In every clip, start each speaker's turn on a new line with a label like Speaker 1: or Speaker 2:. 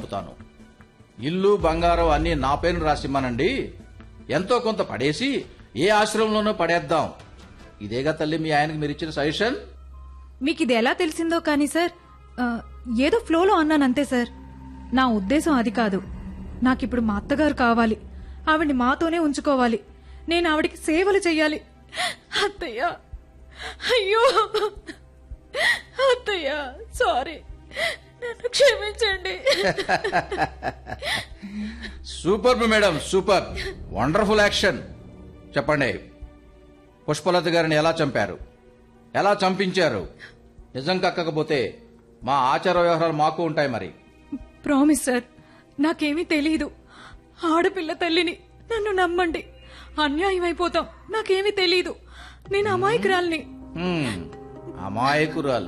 Speaker 1: చంపుతాను ఇల్లు బంగారం అన్నీ నా పేరు రాసిమ్మనండి ఎంతో కొంత పడేసి ఏ ఆశ్రమంలోనో పడేద్దాం ఇదేగా తల్లి మీ ఆయనకి మీరు ఇచ్చిన సజెషన్
Speaker 2: మీకు ఇది ఎలా తెలిసిందో కానీ సార్ ఆ, ఏదో ఫ్లోలో అన్నానంతే సార్ నా ఉద్దేశం అది కాదు నాకిప్పుడు మా అత్తగారు కావాలి ఆవిడ్ని మాతోనే ఉంచుకోవాలి నేను ఆవిడికి సేవలు చెయ్యాలి అత్తయ్య అయ్యో అత్తయ్య సారీ నన్ను క్షమించండి
Speaker 1: super madam super wonderful action చెప్పండి పుష్పలత గారిని ఎలా చంపారు ఎలా చంపించారు నిజం కక్కకపోతే మా ఆచార వ్యవహారాలు మాకు ఉంటాయి మరి
Speaker 2: ప్రామిస్ సార్ నాకేమీ తెలీదు ఆడపిల్ల తల్లిని నన్ను నమ్మండి అన్యాయం అయిపోతాం నాకేమీ తెలీదు నేను అమాయకురాల్ని
Speaker 1: హ్మ్, అమాయకురాలు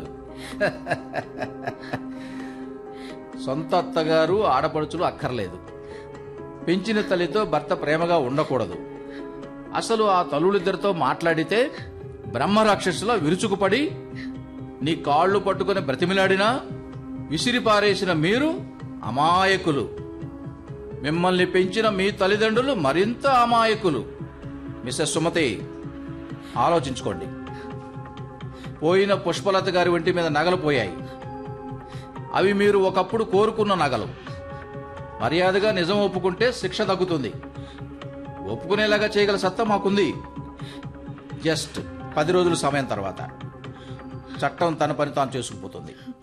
Speaker 1: సొంత అత్తగారు ఆడపడుచులు అక్కర్లేదు పెంచిన తల్లితో భర్త ప్రేమగా ఉండకూడదు అసలు ఆ తల్లులిద్దరితో మాట్లాడితే బ్రహ్మరాక్షసులా విరుచుకుపడి నీ కాళ్ళు పట్టుకుని బ్రతిమిలాడినా విసిరి పారేసిన మీరు అమాయకులు మిమ్మల్ని పెంచిన మీ తల్లిదండ్రులు మరింత అమాయకులు మిస్సెస్ సుమతి ఆలోచించుకోండి పోయిన పుష్పలత గారి ఒంటి మీద నగలు పోయాయి అవి మీరు ఒకప్పుడు కోరుకున్న నగలు మర్యాదగా నిజం ఒప్పుకుంటే శిక్ష తగ్గుతుంది ఒప్పుకునేలాగా చేయగల సత్తా మాకుంది జస్ట్ పది రోజుల సమయం తర్వాత చట్టం తన పని తాను చేసుకుపోతుంది